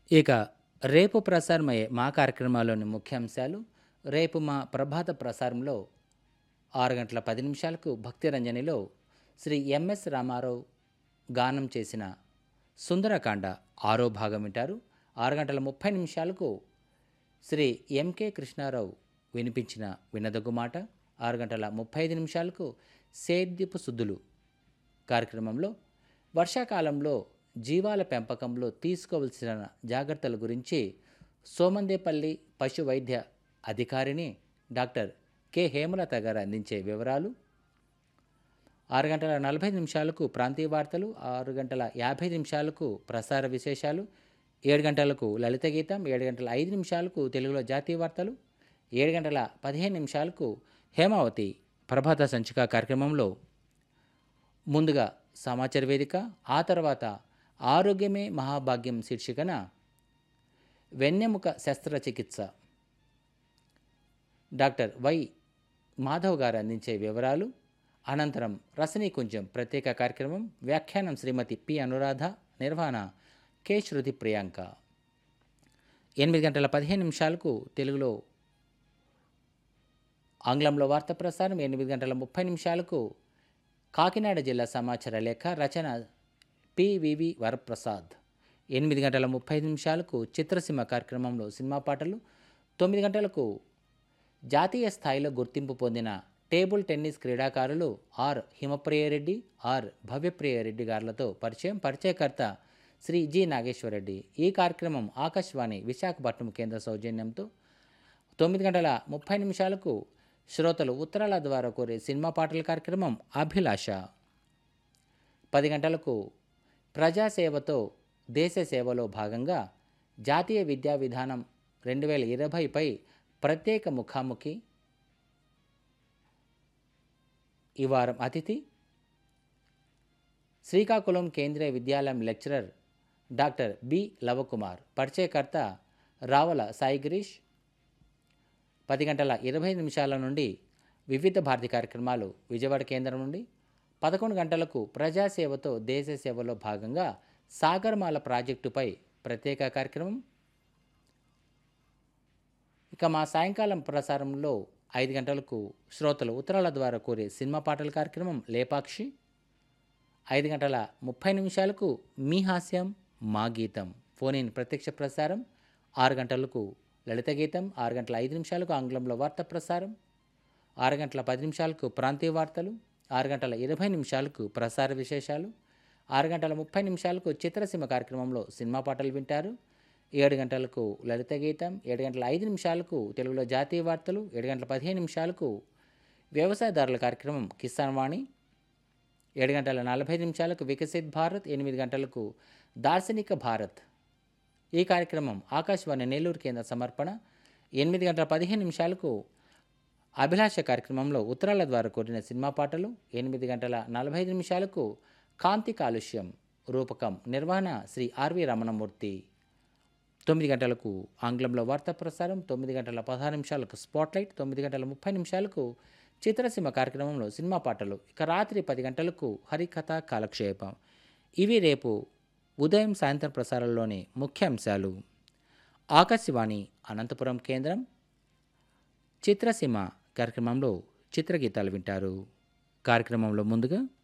ఇక రేపు ప్రసారమయ్యే మా కార్యక్రమాల్లోని ముఖ్యాంశాలు రేపు మా ప్రభాత ప్రసారంలో ఆరు గంటల పది నిమిషాలకు భక్తి రంజనిలో శ్రీ ఎంఎస్ రామారావు గానం చేసిన సుందరకాండ ఆరో భాగం వింటారు ఆరు గంటల ముప్పై నిమిషాలకు శ్రీ ఎంకే కృష్ణారావు వినిపించిన వినదగు మాట ఆరు గంటల ముప్పై ఐదు నిమిషాలకు సేద్యపు శుద్ధులు కార్యక్రమంలో వర్షాకాలంలో జీవాల పెంపకంలో తీసుకోవలసిన జాగ్రత్తల గురించి సోమందేపల్లి పశు వైద్య అధికారిని డాక్టర్ కె హేమలత గారు అందించే వివరాలు ఆరు గంటల నలభై నిమిషాలకు ప్రాంతీయ వార్తలు ఆరు గంటల యాభై నిమిషాలకు ప్రసార విశేషాలు ఏడు గంటలకు లలిత గీతం ఏడు గంటల ఐదు నిమిషాలకు తెలుగులో జాతీయ వార్తలు ఏడు గంటల పదిహేను నిమిషాలకు హేమావతి ప్రభాత సంచిక కార్యక్రమంలో ముందుగా సమాచార వేదిక ఆ తర్వాత ఆరోగ్యమే మహాభాగ్యం శీర్షికన వెన్నెముక శస్త్రచికిత్స డాక్టర్ వై మాధవ్ గారు అందించే వివరాలు అనంతరం రసనీ కుంజం ప్రత్యేక కార్యక్రమం వ్యాఖ్యానం శ్రీమతి పి అనురాధ నిర్వహణ కె శృతి ప్రియాంక ఎనిమిది గంటల పదిహేను నిమిషాలకు తెలుగులో ఆంగ్లంలో వార్త ప్రసారం ఎనిమిది గంటల ముప్పై నిమిషాలకు కాకినాడ జిల్లా సమాచార లేఖ రచన పివివి వరప్రసాద్ ఎనిమిది గంటల ముప్పై నిమిషాలకు చిత్రసీమ కార్యక్రమంలో సినిమా పాటలు తొమ్మిది గంటలకు జాతీయ స్థాయిలో గుర్తింపు పొందిన టేబుల్ టెన్నిస్ క్రీడాకారులు ఆర్ హిమప్రియరెడ్డి ఆర్ భవ్యప్రియరెడ్డి గారులతో పరిచయం పరిచయకర్త శ్రీ జి నాగేశ్వరరెడ్డి ఈ కార్యక్రమం ఆకాశవాణి విశాఖపట్నం కేంద్ర సౌజన్యంతో తొమ్మిది గంటల ముప్పై నిమిషాలకు శ్రోతలు ఉత్తరాల ద్వారా కోరే సినిమా పాటల కార్యక్రమం అభిలాష పది గంటలకు ప్రజాసేవతో దేశ సేవలో భాగంగా జాతీయ విద్యా విధానం రెండు వేల ఇరవైపై ప్రత్యేక ముఖాముఖి ఈ వారం అతిథి శ్రీకాకుళం కేంద్రీయ విద్యాలయం లెక్చరర్ డాక్టర్ బి లవకుమార్ పరిచయకర్త రావల సాయి గిరీష్ పది గంటల ఇరవై నిమిషాల నుండి వివిధ భారతి కార్యక్రమాలు విజయవాడ కేంద్రం నుండి పదకొండు గంటలకు ప్రజాసేవతో దేశ సేవలో భాగంగా సాగర్మాల ప్రాజెక్టుపై ప్రత్యేక కార్యక్రమం ఇక మా సాయంకాలం ప్రసారంలో ఐదు గంటలకు శ్రోతలు ఉత్తరాల ద్వారా కోరే సినిమా పాటల కార్యక్రమం లేపాక్షి ఐదు గంటల ముప్పై నిమిషాలకు మీ హాస్యం మా గీతం ఫోన్ ఇన్ ప్రత్యక్ష ప్రసారం ఆరు గంటలకు లలిత గీతం ఆరు గంటల ఐదు నిమిషాలకు ఆంగ్లంలో వార్త ప్రసారం ఆరు గంటల పది నిమిషాలకు ప్రాంతీయ వార్తలు ఆరు గంటల ఇరవై నిమిషాలకు ప్రసార విశేషాలు ఆరు గంటల ముప్పై నిమిషాలకు చిత్రసీమ కార్యక్రమంలో సినిమా పాటలు వింటారు ఏడు గంటలకు లలిత గీతం ఏడు గంటల ఐదు నిమిషాలకు తెలుగులో జాతీయ వార్తలు ఏడు గంటల పదిహేను నిమిషాలకు వ్యవసాయదారుల కార్యక్రమం కిసాన్ వాణి ఏడు గంటల నలభై నిమిషాలకు వికసిత్ భారత్ ఎనిమిది గంటలకు దార్శనిక భారత్ ఈ కార్యక్రమం ఆకాశవాణి నెల్లూరు కేంద్ర సమర్పణ ఎనిమిది గంటల పదిహేను నిమిషాలకు అభిలాష కార్యక్రమంలో ఉత్తరాల ద్వారా కోరిన సినిమా పాటలు ఎనిమిది గంటల నలభై ఐదు నిమిషాలకు కాంతి కాలుష్యం రూపకం నిర్వహణ శ్రీ ఆర్వి రమణమూర్తి తొమ్మిది గంటలకు ఆంగ్లంలో వార్తా ప్రసారం తొమ్మిది గంటల పదహారు నిమిషాలకు స్పాట్లైట్ తొమ్మిది గంటల ముప్పై నిమిషాలకు చిత్రసీమ కార్యక్రమంలో సినిమా పాటలు ఇక రాత్రి పది గంటలకు హరికథ కాలక్షేపం ఇవి రేపు ఉదయం సాయంత్రం ప్రసారంలోని ముఖ్యాంశాలు ఆకాశవాణి అనంతపురం కేంద్రం చిత్రసీమ కార్యక్రమంలో చిత్రగీతాలు వింటారు కార్యక్రమంలో ముందుగా